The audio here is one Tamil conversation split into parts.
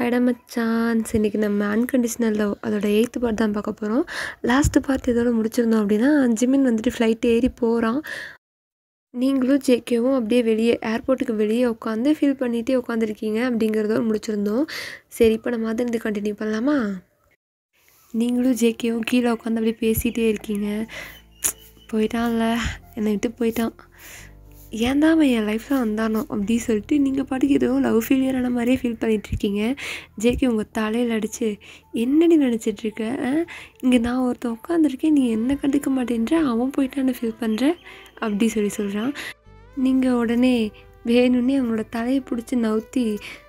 ஹாய்டா மச்சான்ஸ் இன்றைக்கி நம்ம அன்கண்டிஷனல் லவ் அதோட எயித்து பார்ட் தான் பார்க்க போகிறோம் லாஸ்ட்டு பார்ட் இதோட முடிச்சிருந்தோம் அப்படின்னா ஜிமின் வந்துட்டு ஃப்ளைட் ஏறி போகிறான் நீங்களும் ஜேகேவும் அப்படியே வெளியே ஏர்போர்ட்டுக்கு வெளியே உட்காந்து ஃபீல் பண்ணிகிட்டே உட்காந்துருக்கீங்க அப்படிங்கிறதோட முடிச்சிருந்தோம் சரி இப்போ நம்ம அதை இருந்து கண்டினியூ பண்ணலாமா நீங்களும் ஜேகேவும் கீழே உட்காந்து அப்படியே பேசிகிட்டே இருக்கீங்க போயிட்டான்ல என்னை விட்டு போயிட்டான் ஏன் தான் அவன் என் லைஃப்பில் வந்தானோ அப்படி சொல்லிட்டு நீங்கள் பாட்டுக்கு ஏதோ லவ் ஃபெயிலியரான மாதிரியே ஃபீல் பண்ணிகிட்ருக்கீங்க ஜேகே உங்கள் தலையில் அடித்து என்னடி நினச்சிட்ருக்க இங்கே நான் ஒருத்தன் உட்காந்துருக்கேன் நீ என்ன கண்டுக்க மாட்டேன்ற அவன் போயிட்டான்னு ஃபீல் பண்ணுற அப்படி சொல்லி சொல்கிறான் நீங்கள் உடனே வேணும்னே அவனோட தலையை பிடிச்சி நவுத்தி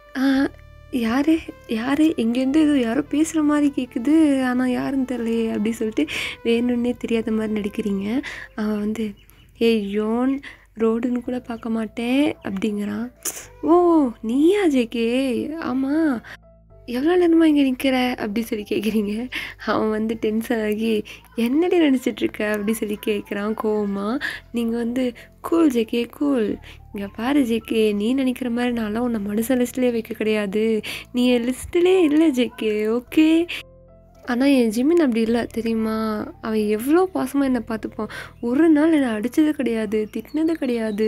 யார் யார் எங்கேருந்து ஏதோ யாரோ பேசுகிற மாதிரி கேட்குது ஆனால் யாருன்னு தெரியலையே அப்படி சொல்லிட்டு வேணும்னே தெரியாத மாதிரி நடிக்கிறீங்க அவன் வந்து ஏய் யோன் ரோடுன்னு கூட பார்க்க மாட்டேன் அப்படிங்கிறான் ஓ நீயா ஜேகே ஆமாம் எவ்வளோ நேரமாக இங்கே நிற்கிற அப்படி சொல்லி கேட்குறீங்க அவன் வந்து டென்ஷன் ஆகி என்னடி நினச்சிட்ருக்க அப்படி சொல்லி கேட்குறான் கோவமா நீங்கள் வந்து கூல் ஜேகே கூல் இங்கே பாரு ஜேகே நீ நினைக்கிற மாதிரி நான்லாம் உன்னை மனுஷன் லிஸ்ட்லேயே வைக்க கிடையாது நீ என் லிஸ்ட்லேயே இல்லை ஜேகே ஓகே ஆனால் என் ஜிமின் அப்படி இல்லை தெரியுமா அவன் எவ்வளோ பாசமாக என்னை பார்த்துப்பான் ஒரு நாள் என்னை அடித்தது கிடையாது திட்டினது கிடையாது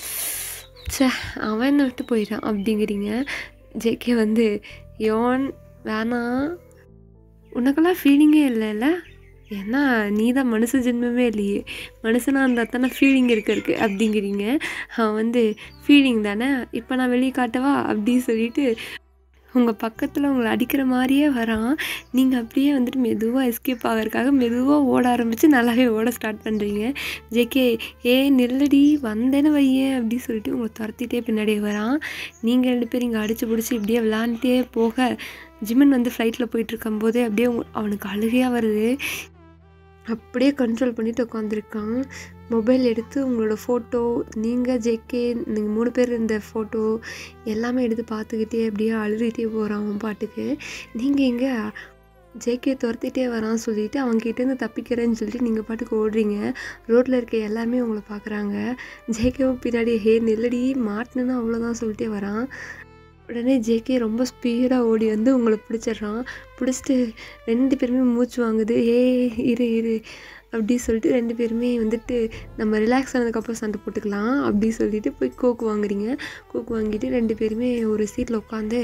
ச்சே அவன் என்னை விட்டு போயிட்டான் அப்படிங்கிறீங்க ஜேகே வந்து யோன் வேணாம் உனக்கெல்லாம் ஃபீலிங்கே இல்லைல்ல ஏன்னா நீ தான் மனுஷ ஜென்மமே இல்லையே மனுஷனாக இருந்தால் தானே ஃபீலிங் இருக்க இருக்கு அப்படிங்கிறீங்க அவன் வந்து ஃபீலிங் தானே இப்போ நான் வெளியே காட்டவா அப்படி சொல்லிட்டு உங்கள் பக்கத்தில் உங்களை அடிக்கிற மாதிரியே வரான் நீங்கள் அப்படியே வந்துட்டு மெதுவாக எஸ்கேப் ஆகிறதுக்காக மெதுவாக ஓட ஆரம்பித்து நல்லாவே ஓட ஸ்டார்ட் பண்ணுறீங்க ஜேகே ஏ நில்லடி வந்தேன்னு வையேன் அப்படி சொல்லிட்டு உங்களை துரத்திட்டே பின்னாடியே வரான் நீங்கள் ரெண்டு பேரும் இங்கே அடித்து பிடிச்சி இப்படியே விளாண்டுட்டே போக ஜிமன் வந்து ஃப்ளைட்டில் போயிட்டு இருக்கும்போதே அப்படியே உங்க- அவனுக்கு அழுகையாக வருது அப்படியே கண்ட்ரோல் பண்ணிட்டு உட்காந்துருக்கான் மொபைல் எடுத்து உங்களோட ஃபோட்டோ நீங்கள் ஜேகே நீங்கள் மூணு பேர் இருந்த ஃபோட்டோ எல்லாமே எடுத்து பார்த்துக்கிட்டே அப்படியே அழுதுகிட்டே போகிறான் அவன் பாட்டுக்கு நீங்கள் இங்கே ஜேகே துரத்திட்டே வரான்னு சொல்லிட்டு அவன்கிட்டேருந்து தப்பிக்கிறேன்னு சொல்லிட்டு நீங்கள் பாட்டுக்கு ஓடுறீங்க ரோட்டில் இருக்க எல்லாருமே உங்களை பார்க்குறாங்க ஜேகேவும் பின்னாடி ஹே நெல்லடி மாட்டினா அவ்வளோதான் சொல்லிட்டே வரான் உடனே ஜேகே ரொம்ப ஸ்பீடாக ஓடி வந்து உங்களை பிடிச்சிடுறான் பிடிச்சிட்டு ரெண்டு பேருமே மூச்சு வாங்குது ஏ இரு இரு அப்படி சொல்லிட்டு ரெண்டு பேருமே வந்துட்டு நம்ம ரிலாக்ஸ் ஆனதுக்கப்புறம் சண்டை போட்டுக்கலாம் அப்படி சொல்லிட்டு போய் கோக்கு வாங்குறீங்க கோக்கு வாங்கிட்டு ரெண்டு பேருமே ஒரு சீட்டில் உட்காந்து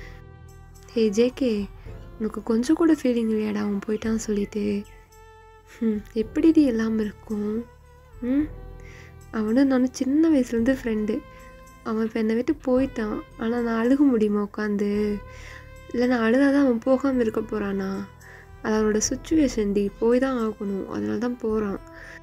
ஹே ஜேகே உனக்கு கொஞ்சம் கூட ஃபீலிங் இல்லையாடா அவன் போயிட்டான்னு சொல்லிட்டு ம் எப்படிடி இல்லாமல் இருக்கும் ம் அவனும் நானும் சின்ன வயசுலேருந்து ஃப்ரெண்டு அவன் இப்போ என்னை விட்டு போயிட்டான் ஆனால் நான் அழுக முடியுமா உட்காந்து இல்லை நான் அழுதாதான் அவன் போகாமல் இருக்க போகிறானா அது அவனோட சுச்சுவேஷன் டி போய் தான் ஆகணும் அதனால தான் போகிறான்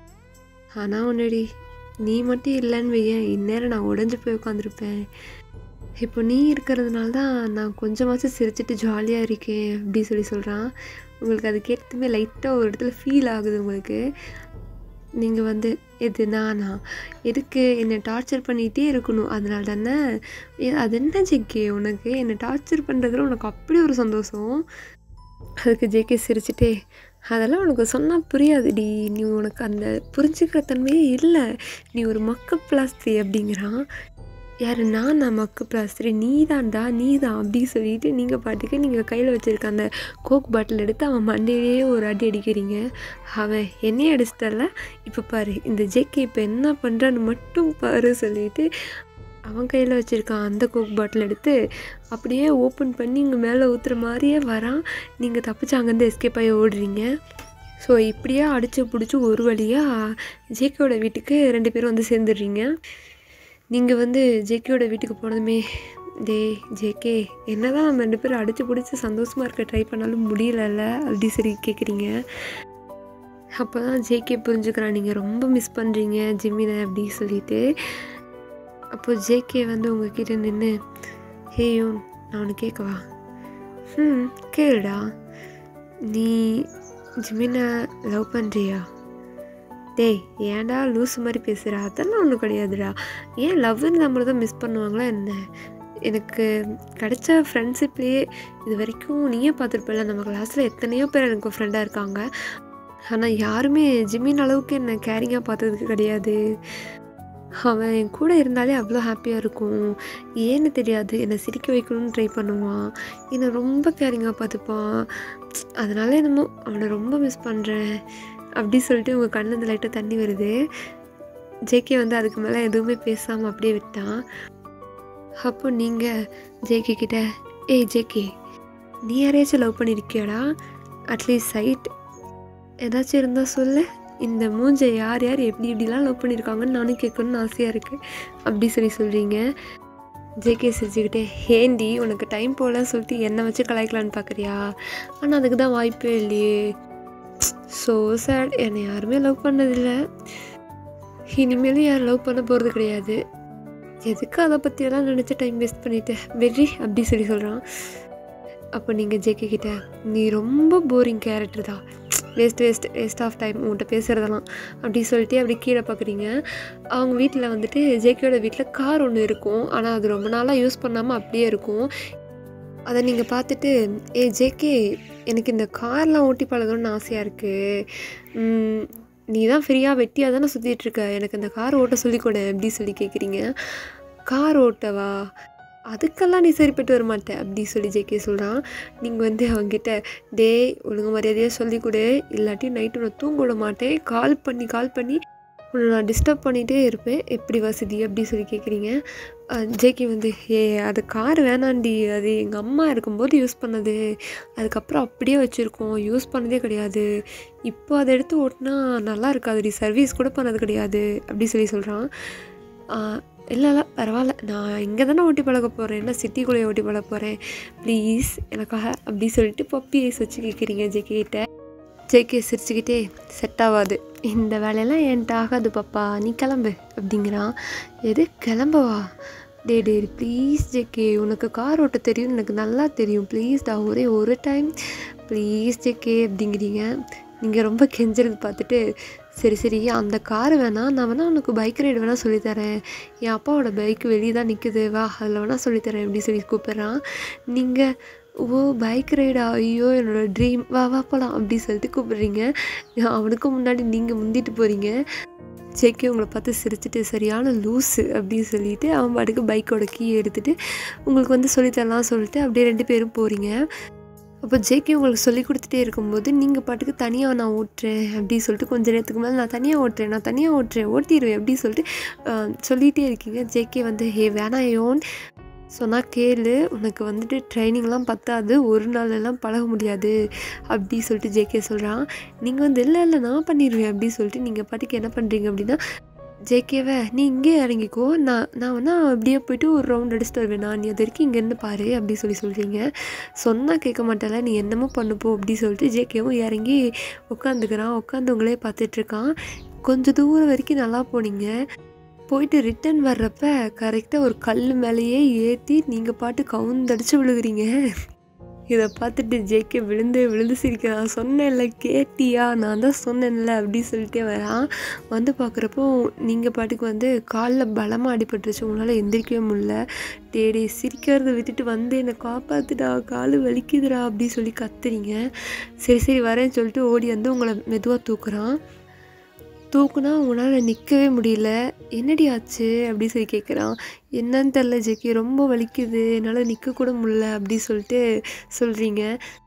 ஆனால் உன்னடி நீ மட்டும் இல்லைன்னு வையேன் இந்நேரம் நான் உடஞ்சி போய் உட்காந்துருப்பேன் இப்போ நீ இருக்கிறதுனால தான் நான் கொஞ்சமாச்சும் சிரிச்சிட்டு ஜாலியாக இருக்கேன் அப்படி சொல்லி சொல்கிறான் உங்களுக்கு அது கேட்டதுமே லைட்டாக ஒரு இடத்துல ஃபீல் ஆகுது உங்களுக்கு நீங்கள் வந்து எது நானா எதுக்கு என்னை டார்ச்சர் பண்ணிகிட்டே இருக்கணும் அதனால தானே ஏ- அது என்ன ஜெக்கே உனக்கு என்னை டார்ச்சர் பண்ணுறதுல உனக்கு அப்படி ஒரு சந்தோஷம் அதுக்கு ஜேகே சிரிச்சிட்டே அதெல்லாம் உனக்கு சொன்னால் புரியாதுடி நீ உனக்கு அந்த புரிஞ்சுக்கிற தன்மையே இல்லை நீ ஒரு மக்க பிளாஸ்தி அப்படிங்கிறான் யார் நான் நான் மக்கு பிளாஸ்திரி நீ தான்டா நீ தான் அப்படி சொல்லிட்டு நீங்கள் பாட்டுக்கு நீங்கள் கையில் வச்சுருக்க அந்த கோக் பாட்டில் எடுத்து அவன் மண்டையிலேயே ஒரு அடி அடிக்கிறீங்க அவன் என்னையே அடிச்சிட்டல இப்போ பாரு இந்த ஜேகே இப்போ என்ன பண்ணுறான்னு மட்டும் பாரு சொல்லிட்டு அவன் கையில் வச்சுருக்கான் அந்த கோக் பாட்டில் எடுத்து அப்படியே ஓப்பன் பண்ணி இங்கே மேலே ஊற்றுற மாதிரியே வரான் நீங்கள் தப்பிச்சு அங்கேருந்து எஸ்கேப் ஆகி ஓடுறீங்க ஸோ இப்படியே அடித்து பிடிச்சி ஒரு வழியாக ஜேகேவோட வீட்டுக்கு ரெண்டு பேரும் வந்து சேர்ந்துடுறீங்க நீங்கள் வந்து ஜேகேவோட வீட்டுக்கு போனதுமே டேய் ஜேகே என்னதான் நம்ம ரெண்டு பேரும் அடித்து பிடிச்சி சந்தோஷமாக இருக்க ட்ரை பண்ணாலும் முடியலல்ல அப்படி சரி கேட்குறீங்க அப்போ தான் ஜேகே புரிஞ்சுக்கிறான் நீங்கள் ரொம்ப மிஸ் பண்ணுறீங்க ஜிம்மினை அப்படி சொல்லிட்டு அப்போ ஜேகே வந்து உங்ககிட்ட நின்று ஹேயோ நான் ஒன்று கேட்கவா ம் கேளுடா நீ ஜிமினை லவ் பண்ணுறியா டேய் ஏன்டா லூஸ் மாதிரி பேசுகிற அதெல்லாம் ஒன்றும் கிடையாதுடா ஏன் லவ்னு நம்மளை தான் மிஸ் பண்ணுவாங்களா என்ன எனக்கு கிடைச்ச ஃப்ரெண்ட்ஷிப்லேயே இது வரைக்கும் நீயே பார்த்துருப்பல நம்ம கிளாஸில் எத்தனையோ பேர் எனக்கு ஃப்ரெண்டாக இருக்காங்க ஆனால் யாருமே ஜிம்மின் அளவுக்கு என்னை கேரிங்காக பார்த்ததுக்கு கிடையாது அவன் என் கூட இருந்தாலே அவ்வளோ ஹாப்பியாக இருக்கும் ஏன்னு தெரியாது என்னை சிரிக்க வைக்கணும்னு ட்ரை பண்ணுவான் என்னை ரொம்ப கேரிங்காக பார்த்துப்பான் அதனால என்னமோ அவனை ரொம்ப மிஸ் பண்ணுறேன் அப்படி சொல்லிட்டு உங்கள் கண்ணில் இந்த லைட்டாக தண்ணி வருது ஜேகே வந்து அதுக்கு மேலே எதுவுமே பேசாமல் அப்படியே விட்டான் அப்போ நீங்கள் ஜேகே கிட்ட ஏய் ஜேகே நீ யாரையாச்சும் லவ் பண்ணியிருக்கியாடா அட்லீஸ்ட் சைட் ஏதாச்சும் இருந்தால் சொல்லு இந்த மூஞ்சை யார் யார் எப்படி எப்படிலாம் லவ் பண்ணியிருக்காங்கன்னு நானும் கேட்கணும்னு ஆசையாக இருக்குது அப்படி சொல்லி சொல்கிறீங்க ஜேகே சிரிச்சுக்கிட்டே ஹேண்டி உனக்கு டைம் போகல சொல்லிட்டு என்னை வச்சு கலாய்க்கலான்னு பார்க்குறியா ஆனால் அதுக்கு தான் வாய்ப்பே இல்லையே ஸோ சேட் என்னை யாருமே லவ் பண்ணதில்லை இனிமேலும் யாரும் லவ் பண்ண போகிறது கிடையாது எதுக்கு அதை பற்றியெல்லாம் நினச்சி டைம் வேஸ்ட் பண்ணிட்டு வெற்றி அப்படி சொல்லி சொல்கிறான் அப்போ நீங்கள் ஜேகே கிட்ட நீ ரொம்ப போரிங் கேரக்டர் தான் waste waste waste of time உன்கிட்ட பேசுகிறதெல்லாம் அப்படி சொல்லிட்டு அப்படி கீழே பார்க்குறீங்க அவங்க வீட்டில் வந்துட்டு ஜேகேயோட வீட்டில் கார் ஒன்று இருக்கும் ஆனால் அது ரொம்ப நாளாக யூஸ் பண்ணாமல் அப்படியே இருக்கும் அதை நீங்கள் பார்த்துட்டு ஏ ஜேகே எனக்கு இந்த கார்லாம் ஓட்டி பழகணும்னு ஆசையாக இருக்குது நீ தான் ஃப்ரீயாக வெட்டியாக தானே சுற்றிட்டு இருக்க எனக்கு இந்த கார் ஓட்ட சொல்லிக் கொடு அப்படி சொல்லி கேட்குறீங்க கார் ஓட்டவா அதுக்கெல்லாம் நீ சரிப்பட்டு வர மாட்டே அப்படி சொல்லி ஜேகே சொல்கிறான் நீங்கள் வந்து அவங்ககிட்ட டேய் ஒழுங்கு மரியாதையாக சொல்லிக் கொடு இல்லாட்டி நைட்டு நான் தூங்க விட மாட்டேன் கால் பண்ணி கால் பண்ணி உன்னை நான் டிஸ்டர்ப் பண்ணிகிட்டே இருப்பேன் எப்படி வசதி அப்படி சொல்லி கேட்குறீங்க ஜேகே வந்து ஏ அது கார் வேணாண்டி அது எங்கள் அம்மா இருக்கும்போது யூஸ் பண்ணது அதுக்கப்புறம் அப்படியே வச்சுருக்கோம் யூஸ் பண்ணதே கிடையாது இப்போ அதை எடுத்து ஓட்டினா நல்லா இருக்காதுடி சர்வீஸ் கூட பண்ணது கிடையாது அப்படி சொல்லி சொல்கிறான் இல்லை இல்லை பரவாயில்ல நான் இங்கே தானே ஓட்டி பழக போகிறேன் என்ன சிட்டிக்குள்ளேயே ஓட்டி பழக போகிறேன் ப்ளீஸ் எனக்காக அப்படி சொல்லிட்டு பப்பி ஐஸ் வச்சு கேட்குறீங்க ஜேகே கிட்ட ஜேகே சிரிச்சுக்கிட்டே செட் ஆகாது இந்த வேலையெல்லாம் என்கிட்ட ஆகாது பாப்பா நீ கிளம்பு அப்படிங்கிறான் எது கிளம்பவா டே டே ப்ளீஸ் ஜேகே உனக்கு கார் ஓட்ட தெரியும் எனக்கு நல்லா தெரியும் ப்ளீஸ் டா ஒரே ஒரு டைம் ப்ளீஸ் ஜேகே அப்படிங்கிறீங்க நீங்கள் ரொம்ப கெஞ்சுறது பார்த்துட்டு சரி சரி அந்த கார் வேணாம் நான் வேணால் உனக்கு பைக் ரைடு வேணால் சொல்லித்தரேன் என் அப்பாவோட பைக் வெளியே தான் நிற்குது வா அதில் வேணால் சொல்லித்தரேன் அப்படி சொல்லி கூப்பிட்றான் நீங்கள் ஓ பைக் ரைடா ஐயோ என்னோடய ட்ரீம் வா வா போகலாம் அப்படி சொல்லிட்டு கூப்பிடுறீங்க அவனுக்கு முன்னாடி நீங்கள் முந்திட்டு போகிறீங்க ஜேகே உங்களை பார்த்து சிரிச்சிட்டு சரியான லூஸு அப்படின்னு சொல்லிட்டு அவன் பாட்டுக்கு பைக்கோட கீ எடுத்துகிட்டு உங்களுக்கு வந்து சொல்லித்தரலாம் சொல்லிட்டு அப்படியே ரெண்டு பேரும் போகிறீங்க அப்போ ஜேகே உங்களுக்கு சொல்லி கொடுத்துட்டே இருக்கும்போது நீங்கள் பாட்டுக்கு தனியாக நான் ஓட்டுறேன் அப்படின்னு சொல்லிட்டு கொஞ்ச நேரத்துக்கு மேலே நான் தனியாக ஓட்டுறேன் நான் தனியாக ஓட்டுறேன் ஓட்டிடுவேன் அப்படின்னு சொல்லிட்டு ஆஹ், சொல்லிகிட்டே இருக்கீங்க ஜேகே வந்து ஹே வேணாம் யோன் சொன்னால் கேளு உனக்கு வந்துட்டு ட்ரைனிங்லாம் பத்தாது ஒரு நாள் எல்லாம் பழக முடியாது அப்படி சொல்லிட்டு ஜேகே சொல்கிறான் நீங்கள் வந்து இல்லை இல்லை நான் பண்ணிடுவேன் அப்படி சொல்லிட்டு நீங்கள் பாட்டுக்கு என்ன பண்ணுறீங்க அப்படின்னா ஜேகேவை நீ இங்கே இறங்கிக்கோ நான் நான் வேணா அப்படியே போயிட்டு ஒரு ரவுண்ட் அடிச்சுட்டு வருவேன் நான் நீ அது வரைக்கும் இங்கேருந்து பாரு அப்படி சொல்லி சொல்கிறீங்க சொன்னால் கேட்க மாட்டேல நீ என்னமோ பண்ணுப்போ அப்படி சொல்லிட்டு ஜேகேவும் இறங்கி உட்காந்துக்கிறான் உட்காந்தவங்களே பார்த்துட்ருக்கான் கொஞ்சம் தூரம் வரைக்கும் நல்லா போனீங்க போயிட்டு ரிட்டன் வர்றப்ப கரெக்டாக ஒரு கல் மேலேயே ஏற்றி நீங்கள் பாட்டு கவுந்தடிச்சு விழுகுறீங்க இதை பார்த்துட்டு ஜேகே விழுந்து விழுந்து சிரிக்கிறான் சொன்னேன்ல கேட்டியா நான் தான் சொன்னேன்ல அப்படி சொல்லிட்டே வரான் வந்து பார்க்குறப்போ நீங்கள் பாட்டுக்கு வந்து காலில் பலமாக அடிபட்டுருச்சு உங்களால் எந்திரிக்கவே முடியல டேடே சிரிக்கிறத விட்டுட்டு வந்து என்னை காப்பாத்துடா காலு வலிக்குதுடா அப்படி சொல்லி கத்துறீங்க சரி சரி வரேன்னு சொல்லிட்டு ஓடி வந்து உங்களை மெதுவாக தூக்குறான் தூக்குனா உங்களால் நிற்கவே முடியல என்னடி ஆச்சு அப்படி சொல்லி கேட்குறான் என்னன்னு தெரில ஜெக்கி ரொம்ப வலிக்குது என்னால் நிற்க கூட முடியல அப்படி சொல்லிட்டு சொல்கிறீங்க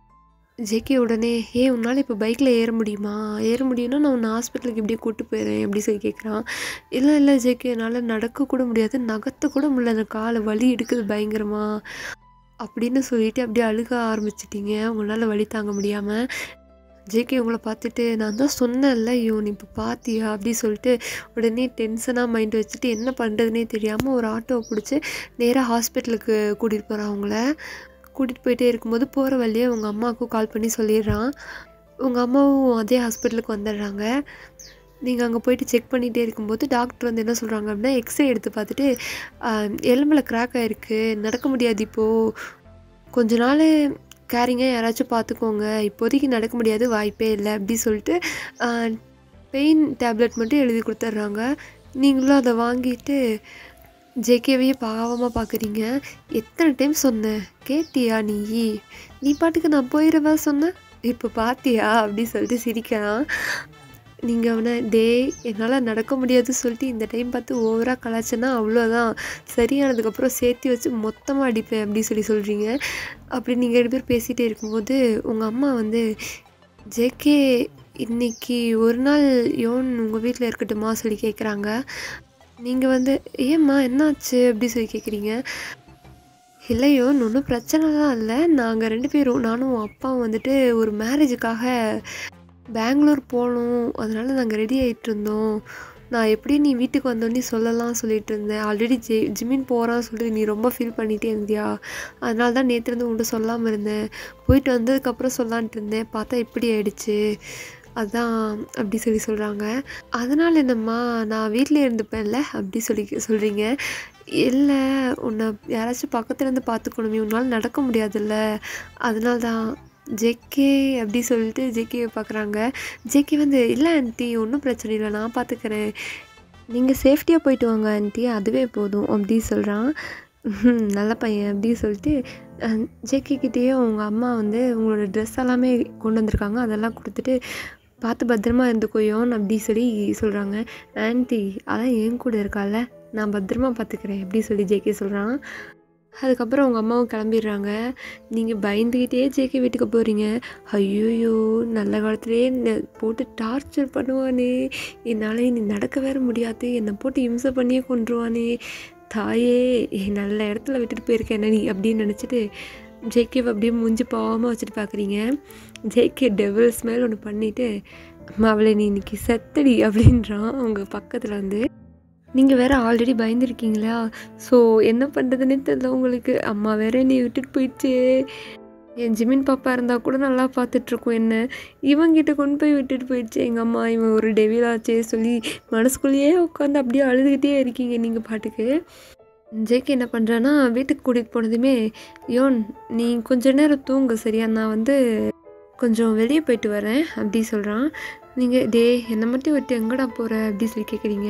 ஜேகே உடனே ஏ உன்னால் இப்போ பைக்கில் ஏற முடியுமா ஏற முடியும்னா நான் உன்னை ஹாஸ்பிட்டலுக்கு இப்படியே கூட்டு போயிடுறேன் அப்படி சொல்லி கேட்குறான் இல்லை இல்லை ஜேகே என்னால் நடக்க கூட முடியாது நகர்த்த கூட முடியல அந்த காலை வலி எடுக்குது பயங்கரமா அப்படின்னு சொல்லிட்டு அப்படியே அழுக ஆரம்பிச்சிட்டீங்க உங்களால் வலி தாங்க முடியாமல் ஜேகே உங்களை பார்த்துட்டு நான் தான் சொன்னேன்ல ஐயோ நீ இப்போ பார்த்தியா அப்படி சொல்லிட்டு உடனே டென்ஷனாக மைண்ட் வச்சுட்டு என்ன பண்ணுறதுனே தெரியாமல் ஒரு ஆட்டோவை பிடிச்சி நேராக ஹாஸ்பிட்டலுக்கு கூட்டிகிட்டு போகிறான் அவங்கள கூட்டிகிட்டு போயிட்டே இருக்கும்போது போகிற வழியே உங்கள் அம்மாவுக்கும் கால் பண்ணி சொல்லிடுறான் உங்கள் அம்மாவும் அதே ஹாஸ்பிட்டலுக்கு வந்துடுறாங்க நீங்கள் அங்கே போயிட்டு செக் பண்ணிகிட்டே இருக்கும்போது டாக்டர் வந்து என்ன சொல்கிறாங்க அப்படின்னா எக்ஸ்ரே எடுத்து பார்த்துட்டு ஆஹ், எலும்பில் கிராக் ஆகிருக்கு நடக்க முடியாது இப்போது கொஞ்ச நாள் கேரிங்காக யாராச்சும் பார்த்துக்கோங்க இப்போதைக்கு நடக்க முடியாது வாய்ப்பே இல்லை அப்படி சொல்லிட்டு பெயின் டேப்லெட் மட்டும் எழுதி கொடுத்துட்றாங்க நீங்களும் அதை வாங்கிட்டு ஜேகேவையே பாவமாக பார்க்குறீங்க எத்தனை டைம் சொன்னேன் கேட்டியா நீ நீ பாட்டுக்கு நான் போயிடவா சொன்னேன் இப்போ பார்த்தியா அப்படி சொல்லிட்டு சிரிக்கிறான் நீங்கள் அவனை டேய் என்னால் நடக்க முடியாது சொல்லிட்டு இந்த டைம் பார்த்து ஓவராக கலாச்சேன்னா அவ்வளோதான் சரியானதுக்கப்புறம் சேர்த்து வச்சு மொத்தமாக அடிப்பேன் அப்படி சொல்லி சொல்கிறீங்க அப்படி நீங்கள் ரெண்டு பேர் பேசிகிட்டே இருக்கும்போது உங்கள் அம்மா வந்து ஜேகே இன்னைக்கு ஒரு நாள் யோன் உங்கள் வீட்டில் இருக்கட்டுமா சொல்லி கேட்குறாங்க நீங்கள் வந்து ஏம்மா என்னாச்சு அப்படி சொல்லி கேட்குறீங்க இல்லையோ ஒன்றும் பிரச்சனைலாம் இல்லை நாங்கள் ரெண்டு பேரும் நானும் அப்பாவும் வந்துட்டு ஒரு மேரேஜுக்காக பெங்களூர் போகணும் அதனால நாங்கள் ரெடி ஆகிட்டு இருந்தோம் நான் எப்படி நீ வீட்டுக்கு வந்தோடனே சொல்லலாம் சொல்லிட்டு இருந்தேன் ஆல்ரெடி ஜெ ஜிமின் போகிறான்னு சொல்லிட்டு நீ ரொம்ப ஃபீல் பண்ணிகிட்டே இருந்தியா அதனால தான் நேற்றுலேருந்து உன்ட்ட சொல்லாமல் இருந்தேன் போயிட்டு வந்ததுக்கப்புறம் சொல்லான்ட்டு இருந்தேன் பார்த்தா இப்படி ஆயிடுச்சு அதான் அப்படி சொல்லி சொல்கிறாங்க அதனால் என்னம்மா நான் வீட்டிலே இருந்துப்பேன்ல அப்படி சொல்லி சொல்கிறீங்க இல்லை உன்னை யாராச்சும் பக்கத்துல இருந்து பார்த்துக்கணுமே உன்னால் நடக்க முடியாதுல்ல அதனால தான் ஜேகே அப்படி சொல்லிட்டு ஜேகேவை பார்க்குறாங்க ஜேகே வந்து இல்லை ஆண்டி ஒன்றும் பிரச்சனை இல்லை நான் பார்த்துக்கிறேன் நீங்கள் சேஃப்டியாக போயிட்டு வாங்க ஆண்டி அதுவே போதும் அப்படி சொல்கிறான் "ம், நல்ல பையன் அப்படி சொல்லிட்டு ஜேகே கிட்டேயே உங்கள் அம்மா வந்து உங்களோட ட்ரெஸ் எல்லாமே கொண்டு வந்திருக்காங்க அதெல்லாம் கொடுத்துட்டு பார்த்து பத்திரமா இருந்துக்கோயோன் அப்படி சொல்லி சொல்கிறாங்க ஆன்ட்டி அதான் என் கூட இருக்கால நான் பத்திரமா பார்த்துக்கிறேன் அப்படி சொல்லி ஜேகே சொல்கிறான் அதுக்கப்புறம் அவங்க அம்மாவும் கிளம்பிடுறாங்க நீங்கள் பயந்துக்கிட்டே ஜேகே வீட்டுக்கு போகிறீங்க ஐயோயோ நல்ல காலத்துலேயே என்னை போட்டு டார்ச்சர் பண்ணுவானே என்னால் இனி நடக்க வேற முடியாது என்னை போட்டு இம்சை பண்ணியே கொண்டுருவானே தாயே ஏய், நல்ல இடத்துல விட்டுட்டு போயிருக்கேன் என்ன நீ அப்படின்னு நினச்சிட்டு ஜேகேவை அப்படியே மூஞ்சி பாவமாக வச்சுட்டு பார்க்குறீங்க ஜேகே டெவல் ஸ்மெல் ஒன்று பண்ணிவிட்டு அம்மா அவளை நீ இன்னைக்கு செத்தடி அப்படின்றான் அவங்க பக்கத்தில் வந்து நீங்கள் வேற ஆல்ரெடி பயந்துருக்கீங்களா ஸோ என்ன பண்ணுறதுன்னே தெரியல உங்களுக்கு அம்மா வேற நீ விட்டுட்டு போயிடுச்சே என் ஜிமின் பாப்பா இருந்தால் கூட நல்லா பார்த்துட்ருக்கோம் என்ன இவங்கிட்ட கொண்டு போய் விட்டுட்டு போயிடுச்சு எங்கள் அம்மா இவன் ஒரு டெவிலாச்சே சொல்லி மனசுக்குள்ளேயே உட்காந்து அப்படியே அழுதுகிட்டே இருக்கீங்க நீங்கள் பாட்டுக்கு ஜேகே என்ன பண்ணுறான்னா வீட்டுக்கு கூட்டிகிட்டு போனதுமே யோன் நீ கொஞ்ச நேரம் தூங்கு சரியா நான் வந்து கொஞ்சம் வெளியே போயிட்டு வரேன் அப்படி சொல்கிறான் நீங்கள் டே என்னை மட்டும் விட்டு எங்கடா போகிற அப்படி சொல்லி கேட்குறீங்க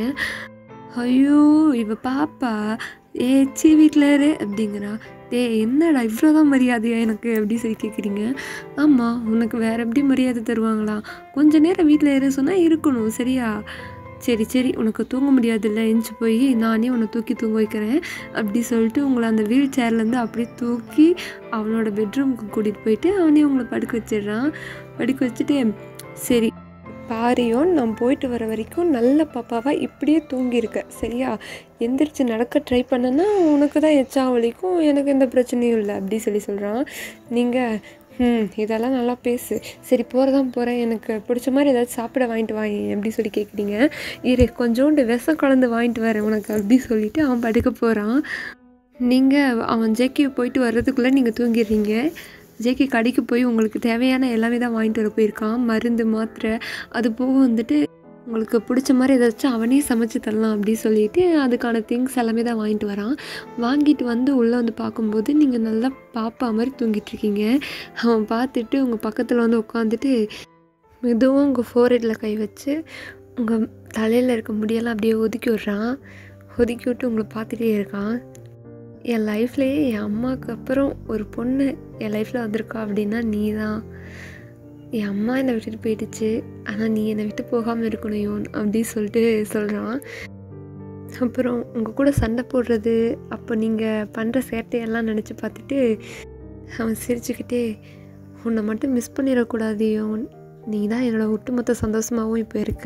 ஐயோ இவ பாப்பா ஏ சி வீட்டில் இரு அப்படிங்கிறா டே என்னடா இவ்வளோதான் மரியாதையா எனக்கு அப்படி சொல்லி கேட்குறீங்க ஆமாம் உனக்கு வேற எப்படி மரியாதை தருவாங்களா கொஞ்ச நேரம் வீட்டில் இரு சொன்னால் இருக்கணும் சரியா சரி சரி உனக்கு தூங்க முடியாதுல்ல எஞ்சி போய் நானே உன்னை தூக்கி தூங்க வைக்கிறேன் அப்படி சொல்லிட்டு உங்களை அந்த வீல் சேர்லேருந்து அப்படியே தூக்கி அவனோட பெட்ரூமுக்கு கூட்டிகிட்டு போயிட்டு அவனே உங்களை படுக்க வச்சிடுறான் படுக்க வச்சுட்டு சரி பாரியோன் நான் போயிட்டு வர வரைக்கும் நல்ல பாப்பாவாக இப்படியே தூங்கியிருக்க சரியா எந்திரிச்சு நடக்க ட்ரை பண்ணனா உனக்கு தான் எச்சா வலிக்கும் எனக்கு எந்த பிரச்சனையும் இல்லை அப்படி சொல்லி சொல்கிறான் நீங்கள் ம் இதெல்லாம் நல்லா பேசு சரி போகிறதான் போகிறேன் எனக்கு பிடிச்ச மாதிரி ஏதாச்சும் சாப்பிட வாங்கிட்டு வாங்க அப்படி சொல்லி கேட்குறீங்க இரு கொஞ்சோண்டு விஷம் கலந்து வாங்கிட்டு வரேன் உனக்கு அப்படி சொல்லிட்டு அவன் படுக்க போகிறான் நீங்கள் அவன் ஜேக்கி போயிட்டு வர்றதுக்குள்ளே நீங்கள் தூங்கிடுறீங்க ஜேகே கடைக்கு போய் உங்களுக்கு தேவையான எல்லாமே தான் வாங்கிட்டு வர போயிருக்கான் மருந்து மாத்திரை அது போக வந்துட்டு உங்களுக்கு பிடிச்ச மாதிரி ஏதாச்சும் அவனே சமைச்சு தரலாம் அப்படி சொல்லிட்டு அதுக்கான திங்ஸ் எல்லாமே தான் வாங்கிட்டு வரான் வாங்கிட்டு வந்து உள்ளே வந்து பார்க்கும்போது நீங்கள் நல்லா பாப்பா மாதிரி தூங்கிட்டு இருக்கீங்க அவன் பார்த்துட்டு உங்கள் பக்கத்தில் வந்து உட்காந்துட்டு மெதுவாக உங்கள் ஃபோர்ஹெட்டில் கை வச்சு உங்கள் தலையில் இருக்க முடியெல்லாம் அப்படியே ஒதுக்கி விட்றான் ஒதுக்கி விட்டு உங்களை பார்த்துட்டே இருக்கான் என் லைஃப்லேயே என் அம்மாவுக்கு அப்புறம் ஒரு பொண்ணு என் லைஃப்பில் வந்திருக்கா அப்படின்னா நீ தான் என் அம்மா என்னை விட்டுட்டு போயிடுச்சு ஆனால் நீ என்னை விட்டு போகாமல் இருக்கணும் யோன் அப்படி சொல்லிட்டு சொல்கிறான் அப்புறம் உங்கள் கூட சண்டை போடுறது அப்போ நீங்கள் பண்ணுற சேட்டையெல்லாம் நினச்சி பார்த்துட்டு அவன் சிரிச்சுக்கிட்டே உன்னை மட்டும் மிஸ் பண்ணிடக்கூடாது யோன் நீ தான் என்னோட ஒட்டுமொத்த சந்தோஷமாகவும் இப்போ இருக்க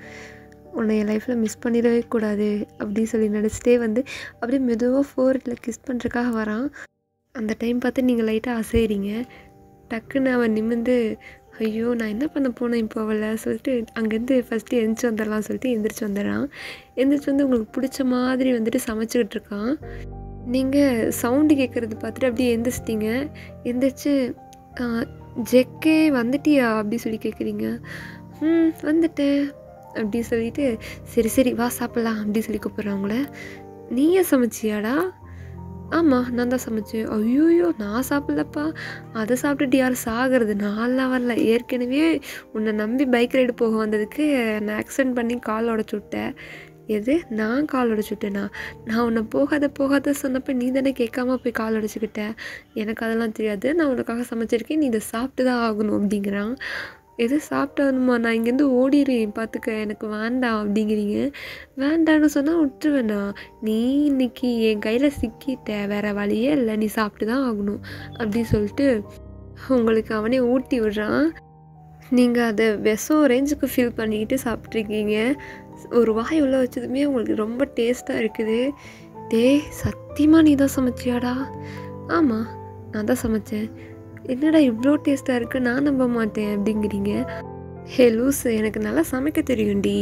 உன்னை என் லைஃப்பில் மிஸ் பண்ணிடவே கூடாது அப்படி சொல்லி நினச்சிட்டே வந்து அப்படியே மெதுவாக ஃபோர்ட்டில் கிஸ் பண்ணுறக்காக வரான் அந்த டைம் பார்த்து நீங்கள் லைட்டாக அசைறீங்க டக்குன்னு அவன் நிமிர்ந்து ஐயோ நான் என்ன பண்ண போனேன் இப்போ அவளை சொல்லிட்டு அங்கேருந்து ஃபஸ்ட்டு எந்திரிச்சு வந்துடலாம் சொல்லிட்டு எந்திரிச்சு வந்துடுறான் எந்திரிச்சு வந்து உங்களுக்கு பிடிச்ச மாதிரி வந்துட்டு சமைச்சிக்கிட்டு இருக்கான் நீங்கள் சவுண்டு கேட்குறது பார்த்துட்டு அப்படியே எந்திரிச்சிட்டிங்க எந்திரிச்சு "ஆ, ஜெக்கே வந்துட்டியா அப்படி சொல்லி கேட்குறீங்க ம் வந்துட்டேன் அப்படி சொல்லிட்டு சரி சரி வா சாப்பிட்லாம் அப்படி சொல்லி கூப்பிட்றாங்களே நீயே சமைச்சியாடா ஆமாம் நான் தான் சமைச்சேன் ஐயோயோ நான் சாப்பிட்லப்பா அதை சாப்பிட்டுட்டு யாரும் சாகிறது நான்லாம் வரல ஏற்கனவே உன்னை நம்பி பைக் ரைடு போக வந்ததுக்கு நான் ஆக்சிடென்ட் பண்ணி கால் உடச்சி விட்டேன் எது நான் கால் உடச்சி விட்டேனா நான் உன்னை போகாத போகாத சொன்னப்போ நீ தானே கேட்காம போய் கால் உடச்சிக்கிட்ட எனக்கு அதெல்லாம் தெரியாது நான் உனக்காக சமைச்சிருக்கேன் நீ இதை சாப்பிட்டு தான் ஆகணும் அப்படிங்கிறான் எது சாப்பிட்டானுமா நான் இங்கேருந்து ஓடிடுறேன் பார்த்துக்க எனக்கு வேண்டாம் அப்படிங்கிறீங்க வேண்டான்னு சொன்னால் விட்டுருவேண்ணா நீ இன்னைக்கு என் கையில் சிக்கிட்ட வேற வழியே இல்லை நீ சாப்பிட்டு தான் ஆகணும் அப்படின்னு சொல்லிட்டு உங்களுக்கு அவனே ஊட்டி விடுறான் நீங்கள் அதை விஷம் ரேஞ்சுக்கு ஃபீல் பண்ணிக்கிட்டு சாப்பிட்ருக்கீங்க ஒரு வாய் உள்ள வச்சதுமே உங்களுக்கு ரொம்ப டேஸ்ட்டாக இருக்குது டேய் சத்தியமாக நீ தான் சமைச்சியாடா ஆமாம் நான் தான் சமைச்சேன் என்னடா இவ்வளோ டேஸ்ட்டாக இருக்கு நான் நம்ப மாட்டேன் அப்படிங்கிறீங்க ஹே லூஸ் எனக்கு நல்லா சமைக்க தெரியும்டி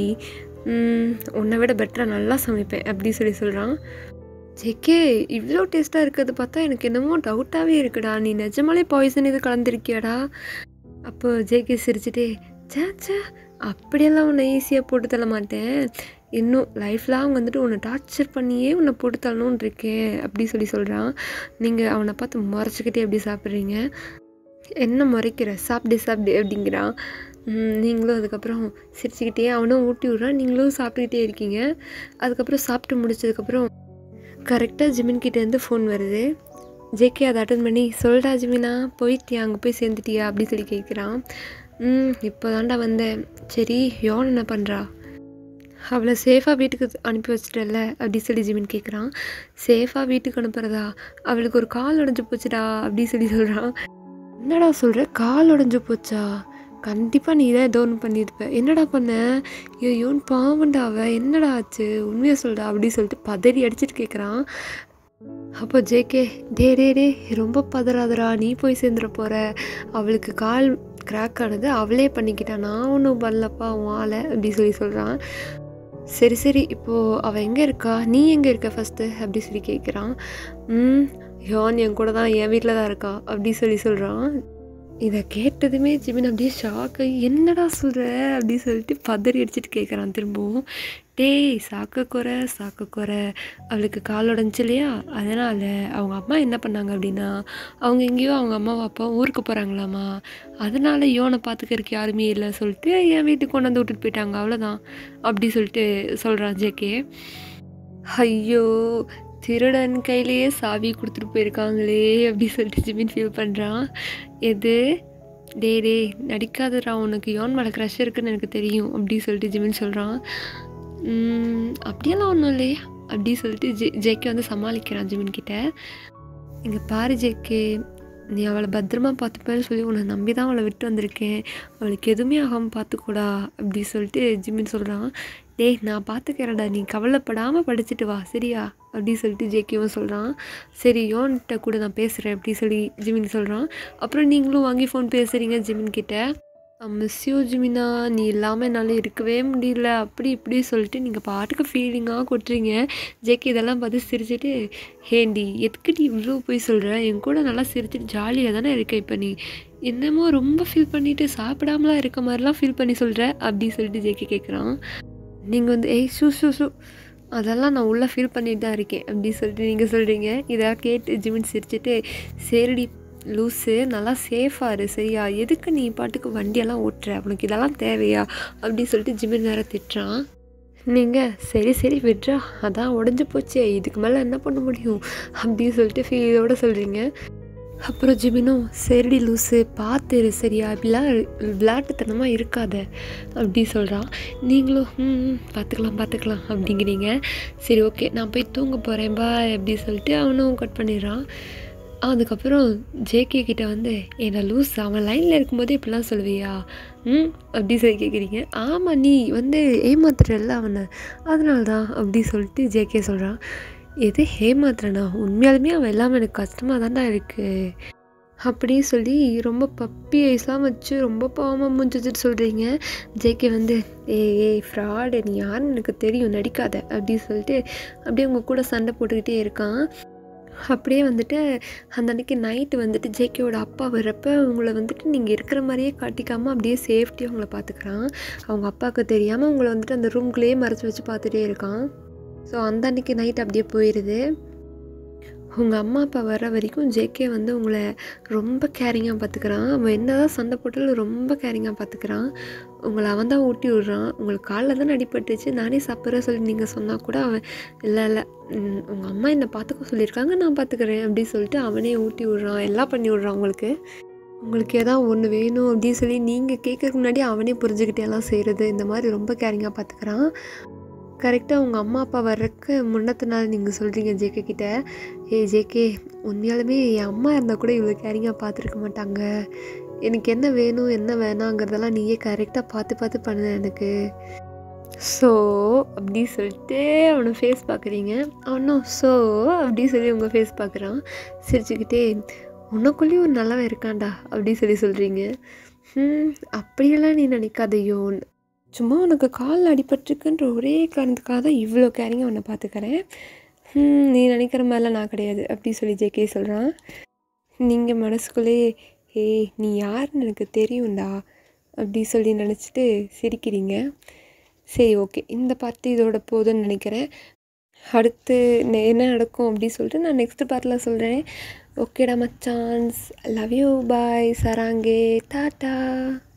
ம், உன்னை விட பெட்டராக நல்லா சமைப்பேன் அப்படி சொல்லி சொல்கிறான் ஜெக்கே இவ்வளோ டேஸ்ட்டாக இருக்கிறது பார்த்தா எனக்கு என்னமோ டவுட்டாகவே இருக்குடா நீ நிஜமாலே பாய்சன் இது கலந்துருக்கியாடா அப்போ ஜேகே சிரிச்சிட்டே சே சே அப்படியெல்லாம் உன்னை ஈஸியாக போட்டு தள்ள மாட்டேன் இன்னும் லைஃப் லாங் வந்துட்டு உன்னை டார்ச்சர் பண்ணியே உன்னை போட்டு தள்ளணும்னு இருக்கேன் அப்படி சொல்லி சொல்கிறான் நீங்கள் அவனை பார்த்து முறைச்சிக்கிட்டே எப்படி சாப்பிட்றீங்க என்ன முறைக்கிற சாப்பிடு சாப்பிடு அப்படிங்கிறான் ம், நீங்களும் அதுக்கப்புறம் சிரிச்சுக்கிட்டே அவனும் ஊட்டி விட்றான் நீங்களும் சாப்பிட்டுக்கிட்டே இருக்கீங்க அதுக்கப்புறம் சாப்பிட்டு முடிச்சதுக்கப்புறம் கரெக்டாக ஜிமின் கிட்டேருந்து ஃபோன் வருது ஜேகே அதை அட்டன் பண்ணி சொல்டா ஜிமினா போயிட்டியா அங்கே போய் சேர்ந்துட்டியா அப்படி சொல்லி கேட்குறான் ம் இப்போ தாண்டா வந்தேன் சரி யோன் என்ன பண்ணுறா அவளை சேஃபாக வீட்டுக்கு அனுப்பி வச்சிட்டல அப்படி சொல்லி ஜிமின் கேட்குறான் சேஃபாக வீட்டுக்கு அனுப்புறதா அவளுக்கு ஒரு கால் உடஞ்சி போச்சுடா அப்படி சொல்லி சொல்கிறான் என்னடா சொல்கிற கால் உடஞ்சி போச்சா கண்டிப்பாக நீ தான் ஏதோ ஒன்று பண்ணியிருப்ப என்னடா பண்ண ஐயோன்னு பாவண்டா அவ என்னடா ஆச்சு உண்மையை சொல்டா அப்படி சொல்லிட்டு பதறி அடிச்சிட்டு கேட்குறான் அப்போ ஜேகே டே டே டே ரொம்ப பதறாதடா நீ போய் சேர்ந்துட போகிற அவளுக்கு கால் கிராக் ஆனது அவளே பண்ணிக்கிட்டா நான் ஒன்றும் பண்ணலப்பா உன் ஆளை அப்படி சொல்லி சொல்கிறான் சரி சரி இப்போது அவள் எங்கே இருக்கா நீ எங்கே இருக்க ஃபஸ்ட்டு அப்படி சொல்லி கேட்குறான் ம் யோன் என் கூட தான் என் வீட்டில் தான் இருக்கா அப்படி சொல்லி சொல்கிறான் இதை கேட்டதுமே ஜிமின் அப்படியே ஷாக்கு என்னடா சொல்கிற அப்படி சொல்லிட்டு பதறி அடிச்சிட்டு கேட்குறான் திரும்பவும் டேய் சாக்க குறை சாக்க குறை அவளுக்கு கால் உடஞ்சி இல்லையா அதனால் அவங்க அம்மா என்ன பண்ணாங்க அப்படின்னா அவங்க எங்கேயோ அவங்க அம்மாவும் அப்பாவும் ஊருக்கு போகிறாங்களாமா அதனால யோனை பார்த்துக்கறதுக்கு யாருமே இல்லை சொல்லிட்டு என் வீட்டுக்கு கொண்டு வந்து விட்டுட்டு போயிட்டாங்க அவ்வளோதான் அப்படி சொல்லிட்டு சொல்கிறான் ஜேகே ஐயோ திருடன் கையிலேயே சாவி கொடுத்துட்டு போயிருக்காங்களே அப்படி சொல்லிட்டு ஜிமின் ஃபீல் பண்ணுறான் எது டே டே நடிக்காதடா உனக்கு யோன் மேலே க்ரஷ் இருக்குன்னு எனக்கு தெரியும் அப்படி சொல்லிட்டு ஜிமின் சொல்கிறான் அப்படியெல்லாம் ஒன்றும் இல்லையே அப்படி சொல்லிட்டு ஜெ ஜேக்கே வந்து சமாளிக்கிறான் ஜிமின் கிட்ட இங்கே பாரு ஜேக்கே நீ அவளை பத்திரமா பார்த்துப்பேன்னு சொல்லி உன்னை நம்பி தான் அவளை விட்டு வந்திருக்கேன் அவளுக்கு எதுவுமே ஆகாமல் பார்த்துக்கூடா அப்படி சொல்லிட்டு ஜிமின் சொல்கிறான் டேய் நான் பார்த்துக்கிறேன்டா நீ கவலைப்படாமல் படிச்சுட்டு வா சரியா அப்படி சொல்லிட்டு ஜேகேவும் சொல்கிறான் சரி யோன்கிட்ட கூட நான் பேசுகிறேன் அப்படி சொல்லி ஜிமின் சொல்கிறான் அப்புறம் நீங்களும் வாங்கி ஃபோன் பேசுகிறீங்க ஜிமின் கிட்ட மிஸ் யூ ஜிமினா நீ இல்லாமல் என்னால் இருக்கவே முடியல அப்படி இப்படி சொல்லிட்டு நீங்கள் பாட்டுக்கு ஃபீலிங்காக கொட்டுறீங்க ஜேகே இதெல்லாம் பார்த்து சிரிச்சிட்டு ஹேண்டி எதுக்கு நீ இவ்வளோ போய் சொல்கிற என் கூட நல்லா சிரிச்சிட்டு ஜாலியாக தானே இருக்க இப்போ நீ என்னமோ ரொம்ப ஃபீல் பண்ணிட்டு சாப்பிடாமலாம் இருக்க மாதிரிலாம் ஃபீல் பண்ணி சொல்கிற அப்படி சொல்லிட்டு ஜேகே கேட்குறான் நீங்கள் வந்து ஏய் ஷூ ஷூ ஷூ அதெல்லாம் நான் உள்ளே ஃபீல் பண்ணிட்டு தான் இருக்கேன் அப்படி சொல்லிட்டு நீங்கள் சொல்கிறீங்க இதெல்லாம் கேட்டு ஜிமின் சிரிச்சிட்டு சரிடி லூஸு நல்லா சேஃபாக இரு சரியா எதுக்கு நீ பாட்டுக்கு வண்டியெல்லாம் ஓட்டுற உனக்கு இதெல்லாம் தேவையா அப்படி சொல்லிட்டு ஜிமின் வேற திட்டுறான் நீங்கள் சரி சரி விட்றா அதான் உடஞ்சி போச்சே இதுக்கு மேலே என்ன பண்ண முடியும் அப்படின்னு சொல்லிட்டு ஃபீலோட சொல்கிறீங்க அப்புறம் ஜிமினும் சரிடி லூஸு பார்த்து இரு சரியா இப்படிலாம் விளையாட்டுத்தனமாக இருக்காத அப்படி சொல்கிறான் நீங்களும் ம் ம், பார்த்துக்கலாம் பார்த்துக்கலாம் அப்படிங்கிறீங்க சரி ஓகே நான் போய் தூங்க போகிறேன் பாய் அப்படி சொல்லிட்டு அவனும் கட் பண்ணிடுறான் அதுக்கப்புறம் ஜேகே கிட்ட வந்து என்ன லூஸ் அவன் லைனில் இருக்கும்போதே இப்படிலாம் சொல்லுவியா ம் அப்படி சொல்லி கேட்குறீங்க ஆமாம் நீ வந்து ஏமாத்துறல்ல அவனை அதனால தான் அப்படி சொல்லிட்டு ஜேகே சொல்கிறான் எது ஏமாத்துறனா உண்மையாலுமே அவன் எல்லாமே எனக்கு கஷ்டமாக தான்டா இருக்குது அப்படி சொல்லி ரொம்ப பப்பி ஐஸ்லாம் வச்சு ரொம்ப பாவமாக மூஞ்சி வச்சுட்டு சொல்கிறீங்க ஜேகே வந்து ஏய் ஏய் ஃப்ராடு நீ யாருன்னு எனக்கு தெரியும் நடிக்காத அப்படி சொல்லிட்டு அப்படியே உங்கள் கூட சண்டை போட்டுக்கிட்டே இருக்கான் அப்படியே வந்துட்டு அந்த அன்னைக்கு நைட்டு வந்துட்டு ஜேகேவோட அப்பா வர்றப்ப உங்களை வந்துட்டு நீங்கள் இருக்கிற மாதிரியே காட்டிக்காமல் அப்படியே சேஃப்டியாக உங்களை பார்த்துக்கிறான் அவங்க அப்பாவுக்கு தெரியாமல் உங்களை வந்துட்டு அந்த ரூம்குள்ளேயே மறைச்சி வச்சு பார்த்துட்டே இருக்கான் ஸோ அந்த அன்னைக்கு நைட் அப்படியே போயிடுது உங்கள் அம்மா அப்பா வர வரைக்கும் ஜேகே வந்து உங்களை ரொம்ப கேரிங்காக பார்த்துக்கிறான் அவன் என்ன தான் சண்டை போட்டாலும் ரொம்ப கேரிங்காக பார்த்துக்கிறான் உங்களை அவன் தான் ஊட்டி விடுறான் உங்களுக்கு காலில் தான் அடிபட்டுச்சு நானே சாப்பிட்றேன் சொல்லி நீங்கள் சொன்னால் கூட அவன் இல்லை இல்லை உங்கள் அம்மா என்னை பார்த்துக்க சொல்லியிருக்காங்க நான் பார்த்துக்கிறேன் அப்படி சொல்லிட்டு அவனே ஊட்டி விடுறான் எல்லாம் பண்ணி விடுறான் உங்களுக்கு உங்களுக்கு எதாவது ஒன்று வேணும் அப்படின்னு சொல்லி நீங்கள் கேட்கறதுக்கு முன்னாடி அவனே புரிஞ்சுக்கிட்டே எல்லாம் செய்கிறது இந்த மாதிரி ரொம்ப கேரிங்காக பார்த்துக்கிறான் கரெக்டாக உங்கள் அம்மா அப்பா வர்றதுக்கு முன்னத்த நாள் நீங்கள் சொல்கிறீங்க ஜேகே கிட்ட ஏய் ஜேகே உண்மையாலுமே என் அம்மா இருந்தால் கூட இவ்வளோ கேரிங்காக பார்த்துருக்க மாட்டாங்க எனக்கு என்ன வேணும் என்ன வேணாங்கிறதெல்லாம் நீயே கரெக்டாக பார்த்து பார்த்து பண்ண எனக்கு ஸோ அப்படி சொல்லிட்டு அவனை ஃபேஸ் பார்க்குறீங்க அவனும் ஸோ அப்படி சொல்லி உங்கள் ஃபேஸ் பார்க்குறான் சிரிச்சுக்கிட்டே உனக்குள்ளேயும் ஒரு நல்லவன் இருக்கான்டா அப்படி சொல்லி சொல்கிறீங்க ம் அப்படியெல்லாம் நீ நினைக்காதையோ சும்மா உனக்கு கால் அடிபட்டிருக்குன்ற ஒரே காரணத்துக்காக தான் இவ்வளோ கேரிங்காக உன்னை பார்த்துக்கிறேன் ம், நீ நினைக்கிற மாதிரிலாம் நான் கிடையாது அப்படி சொல்லி ஜேகே சொல்கிறான் நீங்கள் மனசுக்குள்ளேயே ஏய் நீ யாருன்னு எனக்கு தெரியும்டா அப்படி சொல்லி நினச்சிட்டு சிரிக்கிறீங்க சரி ஓகே இந்த பார்ட்டு இதோட போதும்னு நினைக்கிறேன் அடுத்து நெ- என்ன நடக்கும் அப்படி சொல்லிட்டு நான் நெக்ஸ்ட் பார்ட்டில் சொல்கிறேன் ஓகேடா மச்சான்ஸ் லவ் யூ பாய் சராங்கே டாட்டா